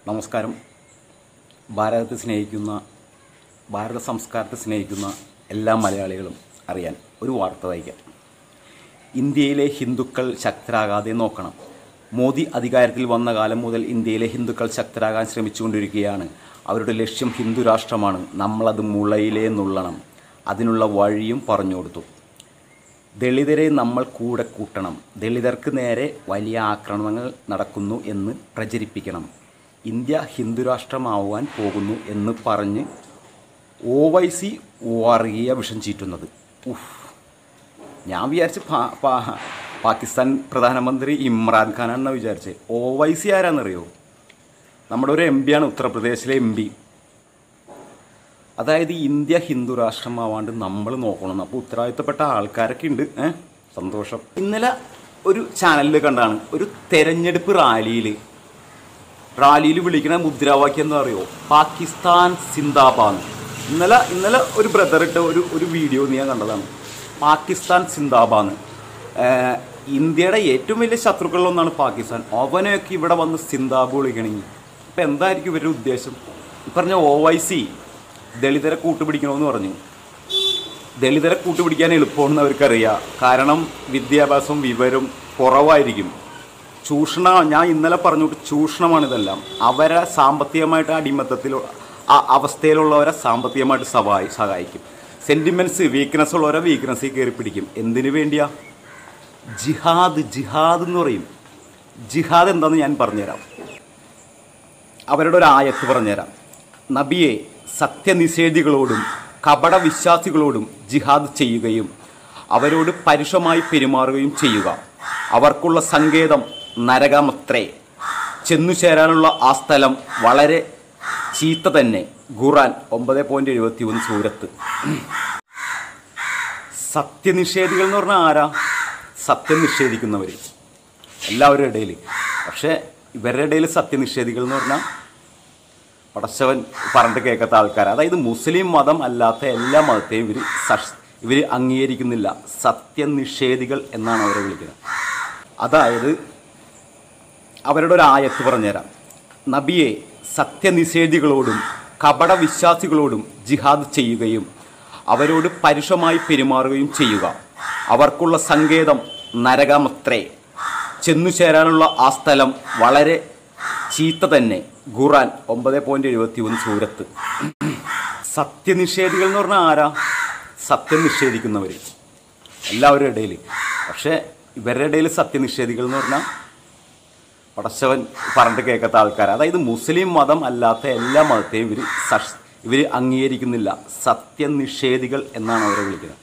നമസ്കാരം ഭാരതത്തെ സ്നേഹിക്കുന്ന ഭാരത സംസ്കാരത്തെ സ്നേഹിക്കുന്ന എല്ലാ മലയാളികളും അറിയാൻ ഒരു വാർത്ത വായിക്കാം ഇന്ത്യയിലെ ഹിന്ദുക്കൾ ശക്തരാകാതെ നോക്കണം മോദി അധികാരത്തിൽ വന്ന കാലം മുതൽ ഇന്ത്യയിലെ ഹിന്ദുക്കൾ ശക്തരാകാൻ ശ്രമിച്ചുകൊണ്ടിരിക്കുകയാണ് അവരുടെ ലക്ഷ്യം ഹിന്ദു രാഷ്ട്രമാണ് നമ്മളത് മുളയിലേ നുള്ളണം അതിനുള്ള വഴിയും പറഞ്ഞു കൊടുത്തു ദളിതരെ നമ്മൾ കൂടെ കൂട്ടണം ദളിതർക്ക് നേരെ വലിയ ആക്രമണങ്ങൾ നടക്കുന്നു എന്ന് പ്രചരിപ്പിക്കണം ഇന്ത്യ ഹിന്ദുരാഷ്ട്രമാവാൻ പോകുന്നു എന്ന് പറഞ്ഞ് ഒ വൈ സി വർഗീയ വിഷം ചീറ്റുന്നത് ഉഫ് ഞാൻ വിചാരിച്ച് പാ- പാ- പാകിസ്ഥാൻ പ്രധാനമന്ത്രി ഇമ്രാൻഖാനാണെന്ന് വിചാരിച്ചത് ഒ വൈ സി ആരാന്നറിയോ നമ്മുടെ ഒരു എം പിയാണ് ഉത്തർപ്രദേശിലെ എം പി അതായത് ഇന്ത്യ ഹിന്ദു രാഷ്ട്രമാവാണ്ട് നമ്മൾ നോക്കണം അപ്പോൾ ഉത്തരവാദിത്തപ്പെട്ട ആൾക്കാരൊക്കെ ഉണ്ട് ഏ സന്തോഷം ഇന്നലെ ഒരു ചാനലിൽ കണ്ടാണ് ഒരു തെരഞ്ഞെടുപ്പ് റാലിയിൽ റാലിയിൽ വിളിക്കുന്ന മുദ്രാവാക്യം എന്താ അറിയോ പാകിസ്ഥാൻ സിന്ദാബാദ് ഇന്നലെ ഇന്നലെ ഒരു ബ്രദർ ഇട്ട ഒരു ഒരു വീഡിയോ ഞാൻ കണ്ടതാണ് പാകിസ്ഥാൻ സിന്ദാബാദ് ഏഹ് ഇന്ത്യയുടെ ഏറ്റവും വലിയ ശത്രുക്കളിലൊന്നാണ് പാകിസ്ഥാൻ അവനെയൊക്കെ ഇവിടെ വന്ന് സിന്ദാബ് വിളിക്കണമെങ്കിൽ ഇപ്പം എന്തായിരിക്കും ഇവരുടെ ഉദ്ദേശം ഈ പറഞ്ഞ ഒ വൈ സി ദളിതരെ കൂട്ടുപിടിക്കണമെന്ന് പറഞ്ഞു ദളിതരെ കൂട്ടുപിടിക്കാൻ എളുപ്പമാണെന്ന് അവർക്കറിയാം കാരണം വിദ്യാഭ്യാസവും വിവരവും കുറവായിരിക്കും ചൂഷണ ഞാൻ ഇന്നലെ പറഞ്ഞു ചൂഷണമാണ് ഇതെല്ലാം അവരെ സാമ്പത്തികമായിട്ട് അടിമത്തത്തിൽ ആ- അവസ്ഥയിലുള്ളവരെ സാമ്പത്തികമായിട്ട് സഹായി സഹായിക്കും സെൻറ്റിമെൻറ്റ്സ് വീക്ക്നെസ് ഉള്ളവരെ വീക്ക്നെസ്സിൽ കയറി പിടിക്കും എന്തിനു വേണ്ടിയാ ജിഹാദ് ജിഹാദ് എന്ന് പറയും ജിഹാദ് എന്താണെന്ന് ഞാൻ പറഞ്ഞുതരാം അവരുടെ ഒരു ആയത്ത് പറഞ്ഞുതരാം നബിയെ സത്യനിഷേധികളോടും കപട വിശ്വാസികളോടും ജിഹാദ് ചെയ്യുകയും അവരോട് പരുഷമായി പെരുമാറുകയും ചെയ്യുക അവർക്കുള്ള സങ്കേതം നരകമത്രേ ചെന്നു ചേരാനുള്ള ആ സ്ഥലം വളരെ ചീത്ത തന്നെ ഖുറാൻ ഒമ്പത് പോയിന്റ് എഴുപത്തി ഒന്ന് സൂരത്ത് സത്യനിഷേധികൾ എന്ന് പറഞ്ഞാൽ ആരാ സത്യം നിഷേധിക്കുന്നവർ എല്ലാവരുടെ ഇടയിൽ പക്ഷേ ഇവരുടെ ഇടയിൽ സത്യനിഷേധികൾ എന്ന് പറഞ്ഞാൽ പടച്ചവൻ പറഞ്ഞിട്ട് കേൾക്കാത്ത ആൾക്കാർ അതായത് മുസ്ലിം മതം അല്ലാത്ത എല്ലാ മതത്തെയും ഇവർ സഷ് ഇവർ അംഗീകരിക്കുന്നില്ല സത്യനിഷേധികൾ എന്നാണ് അവരെ വിളിക്കുന്നത് അതായത് അവരുടെ ഒരു ആയത്ത് പറഞ്ഞുതരാം നബിയെ സത്യനിഷേധികളോടും കപട വിശ്വാസികളോടും ജിഹാദ് ചെയ്യുകയും അവരോട് പരുഷമായി പെരുമാറുകയും ചെയ്യുക അവർക്കുള്ള സങ്കേതം നരകമത്രേ ചെന്നു ചേരാനുള്ള ആ സ്ഥലം വളരെ ചീത്ത തന്നെ ഖുറാൻ ഒമ്പത് പോയിന്റ് എഴുപത്തി ഒന്ന് സൂരത്ത് സത്യനിഷേധികൾ എന്ന് പറഞ്ഞാൽ ആരാ സത്യം നിഷേധിക്കുന്നവർ എല്ലാവരുടെ ഇടയിൽ പക്ഷേ ഇവരുടെ ഇടയിൽ സത്യനിഷേധികൾ എന്ന് പറഞ്ഞാൽ പടച്ചവൻ പറഞ്ഞിട്ട് കേൾക്കാത്ത ആൾക്കാർ അതായത് മുസ്ലിം മതം അല്ലാത്ത എല്ലാ മതത്തെയും ഇവർ സഷ് ഇവർ അംഗീകരിക്കുന്നില്ല സത്യനിഷേധികൾ എന്നാണ് അവരെ വിളിക്കുന്നത്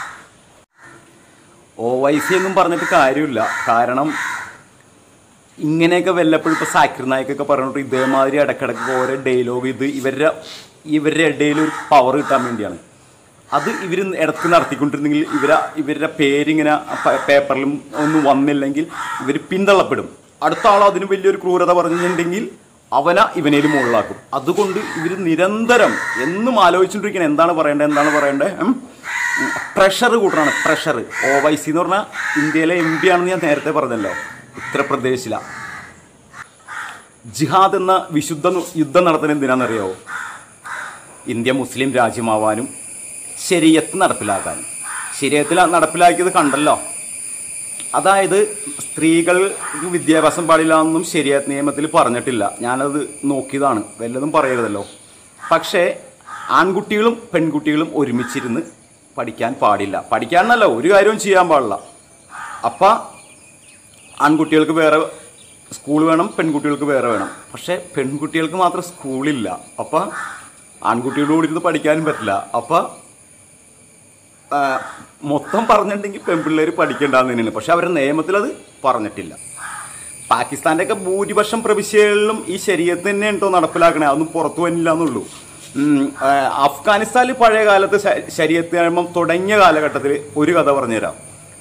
ഒ വൈ സി എന്നും പറഞ്ഞിട്ട് കാര്യമില്ല കാരണം ഇങ്ങനെയൊക്കെ വല്ലപ്പോഴും ഇപ്പോൾ സാക്കിർ നായിക്കൊക്കെ പറഞ്ഞിട്ട് ഇതേമാതിരി ഇടക്കിടക്ക് ഓരോ ഡയലോഗ് ഇത് ഇവരുടെ ഇവരുടെ ഇടയിൽ ഒരു പവർ കിട്ടാൻ വേണ്ടിയാണ് അത് ഇവർ ഇടക്ക് നടത്തിക്കൊണ്ടിരുന്നെങ്കിൽ ഇവരെ ഇവരുടെ പേരിങ്ങനെ പ- പേപ്പറിലും ഒന്നും വന്നില്ലെങ്കിൽ ഇവർ പിന്തള്ളപ്പെടും അടുത്ത ആൾ അതിന് വലിയൊരു ക്രൂരത പറഞ്ഞിട്ടുണ്ടെങ്കിൽ അവന ഇവനേൽ മുകളിലാക്കും അതുകൊണ്ട് ഇവർ നിരന്തരം എന്നും ആലോചിച്ചുകൊണ്ടിരിക്കണം എന്താണ് പറയേണ്ടത് എന്താണ് പറയേണ്ടത് ഉം. പ്രഷർ കൂട്ടണമാണ് പ്രഷർ ഒ വൈ സി എന്ന് പറഞ്ഞാൽ ഇന്ത്യയിലെ എം പി ആണെന്ന് ഞാൻ നേരത്തെ പറഞ്ഞല്ലോ ഉത്തർപ്രദേശിലാണ് ജിഹാദ് എന്ന വിശുദ്ധ നു- യുദ്ധം നടത്തുന്നത് എന്തിനാണെന്നറിയാവോ ഇന്ത്യ മുസ്ലിം രാജ്യമാവാനും ശരീരത്ത് നടപ്പിലാക്കാനും ശരീരത്തിൽ നടപ്പിലാക്കിയത് കണ്ടല്ലോ അതായത് സ്ത്രീകൾക്ക് വിദ്യാഭ്യാസം പാടില്ല എന്നും ശരിയാത്ത് നിയമത്തിൽ പറഞ്ഞിട്ടില്ല ഞാനത് നോക്കിയതാണ് വല്ലതും പറയരുതല്ലോ പക്ഷേ ആൺകുട്ടികളും പെൺകുട്ടികളും ഒരുമിച്ചിരുന്ന് പഠിക്കാൻ പാടില്ല പഠിക്കാൻ എന്നല്ല ഒരു കാര്യവും ചെയ്യാൻ പാടില്ല അപ്പം ആൺകുട്ടികൾക്ക് വേറെ സ്കൂൾ വേണം പെൺകുട്ടികൾക്ക് വേറെ വേണം പക്ഷേ പെൺകുട്ടികൾക്ക് മാത്രം സ്കൂളില്ല അപ്പം ആൺകുട്ടികളുടെ കൂടി ഇരുന്ന് പഠിക്കാനും പറ്റില്ല അപ്പം ആ, മൊത്തം പറഞ്ഞിട്ടുണ്ടെങ്കിൽ പെൺപിള്ളേർ പഠിക്കേണ്ടതെന്ന് തന്നെയാണ് പക്ഷെ അവരുടെ നിയമത്തിൽ അത് പറഞ്ഞിട്ടില്ല പാകിസ്ഥാൻ്റെ ഒക്കെ ഭൂരിപക്ഷം പ്രവിശ്യകളിലും ഈ ശരീരത്ത് തന്നെ ഉണ്ടോ നടപ്പിലാക്കണേ അതൊന്നും പുറത്തു വന്നില്ല എന്നുള്ളൂ ഉം, ആ, അഫ്ഗാനിസ്ഥാനിൽ പഴയ കാലത്ത് ശ- ശരീരത്ത് നിയമം തുടങ്ങിയ കാലഘട്ടത്തിൽ ഒരു കഥ പറഞ്ഞുതരാം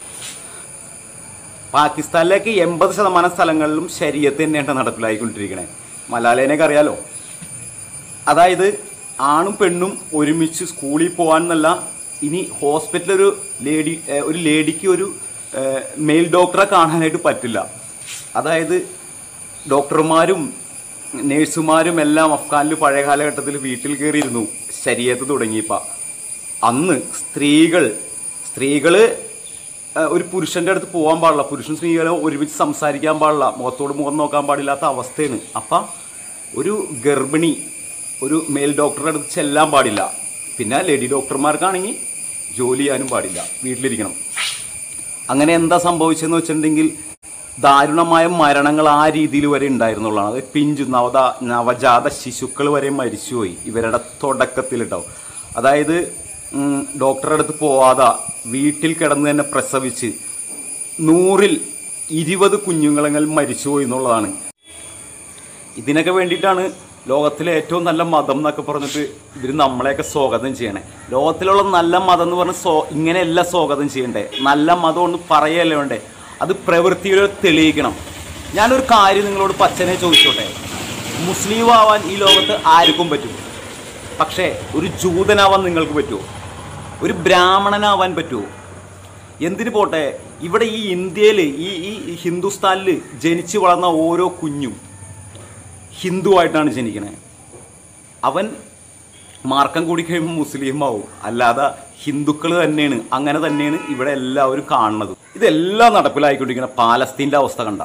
പാകിസ്ഥാനിലേക്ക് എൺപത് ശതമാനം സ്ഥലങ്ങളിലും ശരീരത്ത് തന്നെയാണ് നടപ്പിലായിക്കൊണ്ടിരിക്കണേ മലാലേനൊക്കെ അറിയാലോ അതായത് ആണും പെണ്ണും ഒരുമിച്ച് സ്കൂളിൽ പോകാനെന്നല്ല ഇനി ഹോസ്പിറ്റലിൽ ഒരു ലേഡി ഏഹ് ഒരു ലേഡിക്ക് ഒരു മെയിൽ ഡോക്ടറെ കാണാനായിട്ട് പറ്റില്ല അതായത് ഡോക്ടർമാരും നേഴ്സുമാരും എല്ലാം അഫ്ഗാനിൽ പഴയ കാലഘട്ടത്തിൽ വീട്ടിൽ കയറിയിരുന്നു ശരീരത്ത് തുടങ്ങിയപ്പോൾ അന്ന് സ്ത്രീകൾ സ്ത്രീകൾ ഒരു പുരുഷൻ്റെ അടുത്ത് പോകാൻ പാടില്ല പുരുഷൻ സ്ത്രീകളെ ഒരുമിച്ച് സംസാരിക്കാൻ പാടില്ല മുഖത്തോട് മുഖം നോക്കാൻ പാടില്ലാത്ത അവസ്ഥയാണ് അപ്പം ഒരു ഗർഭിണി ഒരു മെയിൽ ഡോക്ടറുടെ അടുത്ത് ചെല്ലാൻ പാടില്ല പിന്നെ ലേഡി ഡോക്ടർമാർക്കാണെങ്കിൽ ജോലി ചെയ്യാനും പാടില്ല വീട്ടിലിരിക്കണം അങ്ങനെ എന്താ സംഭവിച്ചതെന്ന് വെച്ചിട്ടുണ്ടെങ്കിൽ ദാരുണമായ മരണങ്ങൾ ആ രീതിയിൽ വരെ ഉണ്ടായിരുന്നുള്ളതാണ് അത് പിഞ്ചു നവത നവജാത ശിശുക്കൾ വരെ മരിച്ചുപോയി ഇവരുടെ തുടക്കത്തിൽ ഉണ്ടാവും അതായത് ഉം, ഡോക്ടറുടെ അടുത്ത് പോവാതെ വീട്ടിൽ കിടന്ന് തന്നെ പ്രസവിച്ച് നൂറിൽ ഇരുപത് കുഞ്ഞുങ്ങളെങ്കിലും മരിച്ചുപോയി എന്നുള്ളതാണ് ഇതിനൊക്കെ വേണ്ടിയിട്ടാണ് ലോകത്തിലെ ഏറ്റവും നല്ല മതം എന്നൊക്കെ പറഞ്ഞിട്ട് ഇവർ നമ്മളെയൊക്കെ സ്വാഗതം ചെയ്യണേ ലോകത്തിലുള്ള നല്ല മതം എന്ന് പറഞ്ഞ് സ്വ ഇങ്ങനെയല്ല സ്വാഗതം ചെയ്യണ്ടേ നല്ല മതം ഒന്ന് പറയല്ലേ വേണ്ടേ അത് പ്രവൃത്തിയിൽ തെളിയിക്കണം ഞാനൊരു കാര്യം നിങ്ങളോട് പച്ചനെ ചോദിച്ചോട്ടെ മുസ്ലിം ആവാൻ ഈ ലോകത്ത് ആർക്കും പറ്റും പക്ഷേ ഒരു ജൂതനാവാൻ നിങ്ങൾക്ക് പറ്റുമോ ഒരു ബ്രാഹ്മണനാവാൻ പറ്റുമോ എന്തിനു പോട്ടെ ഇവിടെ ഈ ഇന്ത്യയിൽ ഈ ഈ ഹിന്ദുസ്ഥാനിൽ ജനിച്ചു വളർന്ന ഓരോ കുഞ്ഞും ഹിന്ദുവായിട്ടാണ് ജനിക്കണേ അവൻ മാർക്കം കൂടി കഴിയുമ്പോൾ മുസ്ലിം ആവും അല്ലാതെ ഹിന്ദുക്കൾ തന്നെയാണ് അങ്ങനെ തന്നെയാണ് ഇവിടെ എല്ലാവരും കാണുന്നത് ഇതെല്ലാം നടപ്പിലായിക്കൊണ്ടിരിക്കുന്ന പാലസ്തീൻ്റെ അവസ്ഥ കണ്ട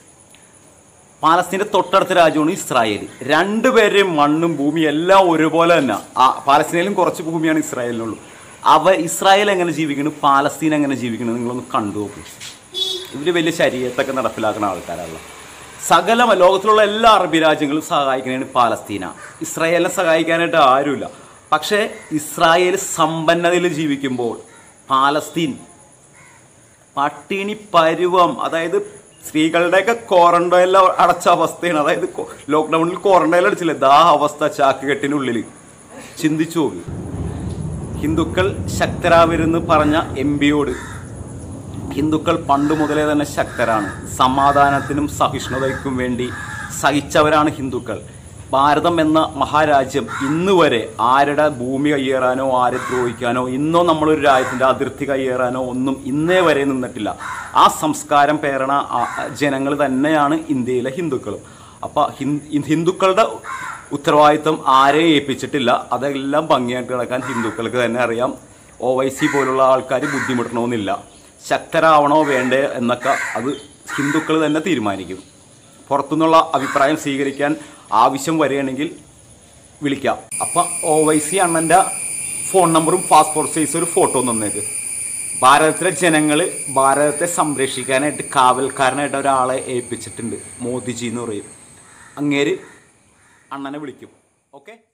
പാലസ്തീൻ്റെ തൊട്ടടുത്ത രാജ്യമാണ് ഇസ്രായേൽ രണ്ടുപേരുടെയും മണ്ണും ഭൂമിയും എല്ലാം ഒരുപോലെ തന്നെ ആ പാലസ്തീനിലും കുറച്ച് ഭൂമിയാണ് ഇസ്രായേലിനുള്ളൂ അവ ഇസ്രായേൽ എങ്ങനെ ജീവിക്കുന്നു പാലസ്തീൻ എങ്ങനെ ജീവിക്കുന്നു നിങ്ങളൊന്ന് കണ്ടു നോക്കൂ ഇവർ വലിയ ശരീരത്തൊക്കെ നടപ്പിലാക്കുന്ന ആൾക്കാരാണല്ലോ സകല ലോകത്തിലുള്ള എല്ലാ അറബി രാജ്യങ്ങളും സഹായിക്കുന്നതാണ് പാലസ്തീന ഇസ്രായേലിനെ സഹായിക്കാനായിട്ട് ആരുമില്ല പക്ഷേ ഇസ്രായേൽ സമ്പന്നതയിൽ ജീവിക്കുമ്പോൾ പാലസ്തീൻ പട്ടിണി പരുവം അതായത് സ്ത്രീകളുടെയൊക്കെ ക്വാറന്റൈനിൽ അടച്ച അവസ്ഥയാണ് അതായത് കൊ- ലോക്ക്ഡൗണിൽ ക്വാറന്റൈനിൽ അടിച്ചില്ലേ ദാ അവസ്ഥ ചാക്കുകെട്ടിനുള്ളിൽ ചിന്തിച്ചു നോക്ക് ഹിന്ദുക്കൾ ശക്തരാവരുന്ന് പറഞ്ഞ എം പിയോട് ഹിന്ദുക്കൾ പണ്ട് മുതലേ തന്നെ ശക്തരാണ് സമാധാനത്തിനും സഹിഷ്ണുതയ്ക്കും വേണ്ടി സഹിച്ചവരാണ് ഹിന്ദുക്കൾ ഭാരതം എന്ന മഹാരാജ്യം ഇന്ന് വരെ ആരുടെ ഭൂമി കയ്യേറാനോ ആരെ ദ്രോഹിക്കാനോ ഇന്നോ നമ്മളൊരു രാജ്യത്തിൻ്റെ അതിർത്തി കയ്യേറാനോ ഒന്നും ഇന്നേ വരെ നിന്നിട്ടില്ല ആ സംസ്കാരം പേരണ ജനങ്ങൾ തന്നെയാണ് ഇന്ത്യയിലെ ഹിന്ദുക്കളും അപ്പോൾ ഹിന്ദുക്കളുടെ ഉത്തരവാദിത്വം ആരെയും ഏൽപ്പിച്ചിട്ടില്ല അതെല്ലാം ഭംഗിയായിട്ട് കിടക്കാൻ ഹിന്ദുക്കൾക്ക് തന്നെ അറിയാം ഒ വൈ സി പോലുള്ള ആൾക്കാർ ബുദ്ധിമുട്ടണമെന്നില്ല ശക്തരാവണോ വേണ്ടേ എന്നൊക്കെ അത് ഹിന്ദുക്കൾ തന്നെ തീരുമാനിക്കും പുറത്തുനിന്നുള്ള അഭിപ്രായം സ്വീകരിക്കാൻ ആവശ്യം വരികയാണെങ്കിൽ വിളിക്കാം അപ്പം ഒ വൈ സി അണ്ണൻ്റെ ഫോൺ നമ്പറും പാസ്പോർട്ട് സൈസ് ഒരു ഫോട്ടോ തന്നേക്ക് ഭാരതത്തിലെ ജനങ്ങൾ ഭാരതത്തെ സംരക്ഷിക്കാനായിട്ട് കാവൽക്കാരനായിട്ട് ഒരാളെ ഏൽപ്പിച്ചിട്ടുണ്ട് മോദിജി എന്ന് പറയും അങ്ങേര് അണ്ണനെ വിളിക്കും ഓക്കെ